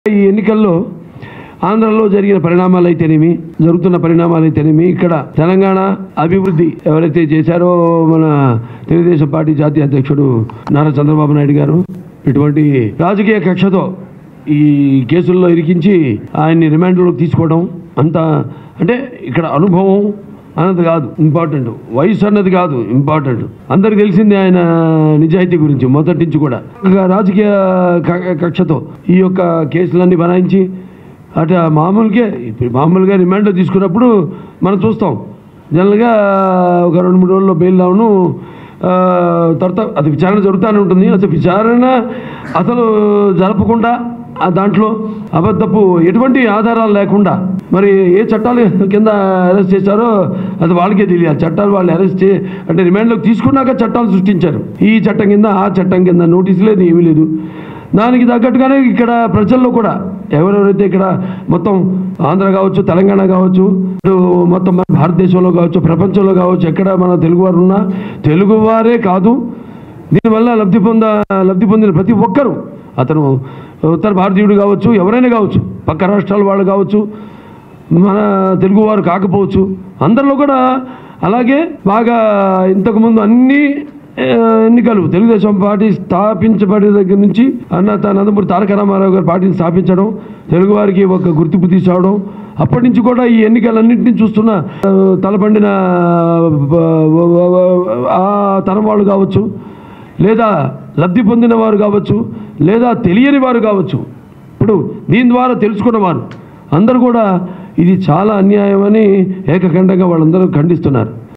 ఈ ఎన్నికల్లో ఆంధ్రలో జరిగిన పరిణామాలు అయితేనేమి జరుగుతున్న పరిణామాలు అయితేనేమి ఇక్కడ తెలంగాణ అభివృద్ధి ఎవరైతే చేశారో మన తెలుగుదేశం పార్టీ జాతీయ అధ్యక్షుడు నారా చంద్రబాబు నాయుడు గారు ఇటువంటి రాజకీయ కక్షతో ఈ కేసుల్లో ఇరికించి ఆయన్ని రిమాండ్లోకి తీసుకోవడం అంత అంటే ఇక్కడ అనుభవం అన్నది కాదు ఇంపార్టెంట్ వయసు అన్నది కాదు ఇంపార్టెంట్ అందరికి తెలిసింది ఆయన నిజాయితీ గురించి మొదటి నుంచి కూడా ఇక రాజకీయ క- కక్షతో ఈ యొక్క కేసులన్నీ బనాయించి అటు మామూలుగా ఇప్పుడు మామూలుగా రిమాండ్లో తీసుకున్నప్పుడు మనం చూస్తాం జనరల్గా ఒక రెండు మూడు రోజుల్లో బెయిల్ డౌను ఆ, తర్వాత అది విచారణ జరుగుతూనే ఉంటుంది అసలు విచారణ అసలు జరపకుండా ఆ దాంట్లో అబద్ధపు ఎటువంటి ఆధారాలు లేకుండా మరి ఏ చట్టాలు కింద అరెస్ట్ చేశారో అది వాళ్ళకే తెలియాలి చట్టాలు వాళ్ళు అరెస్ట్ చే అంటే రిమాండ్లోకి తీసుకున్నాక చట్టాలు సృష్టించారు ఈ చట్టం కింద ఆ చట్టం కింద నోటీస్ లేదు ఏమీ లేదు దానికి తగ్గట్టుగానే ఇక్కడ ప్రజల్లో కూడా ఎవరెవరైతే ఇక్కడ మొత్తం ఆంధ్ర కావచ్చు తెలంగాణ కావచ్చు ఇటు మొత్తం మన భారతదేశంలో కావచ్చు ప్రపంచంలో కావచ్చు ఎక్కడ మన తెలుగువారు ఉన్నా తెలుగువారే కాదు దీనివల్ల లబ్ధి పొంద లబ్ధి పొందిన ప్రతి ఒక్కరూ అతను ఉత్తర భారతీయుడు కావచ్చు ఎవరైనా కావచ్చు పక్క రాష్ట్రాల వాళ్ళు కావచ్చు మన తెలుగువారు కాకపోవచ్చు అందరిలో కూడా అలాగే బాగా ఇంతకుముందు అన్ని ఆ, ఎన్నికలు తెలుగుదేశం పార్టీ స్థాపించబడిన దగ్గర నుంచి అన్న త- నందమూరి తారక రామారావు గారు పార్టీని స్థాపించడం తెలుగువారికి ఒక గుర్తింపు తీసుకురావడం అప్పటి నుంచి కూడా ఈ ఎన్నికలన్నింటినీ చూస్తున్న ఆ, తలపండిన ఆ తరం వాళ్ళు కావచ్చు లేదా లబ్ధి పొందిన వారు కావచ్చు లేదా తెలియని వారు కావచ్చు ఇప్పుడు దీని ద్వారా తెలుసుకున్నవారు అందరూ కూడా ఇది చాలా అన్యాయం అని ఏకఖండంగా వాళ్ళందరూ ఖండిస్తున్నారు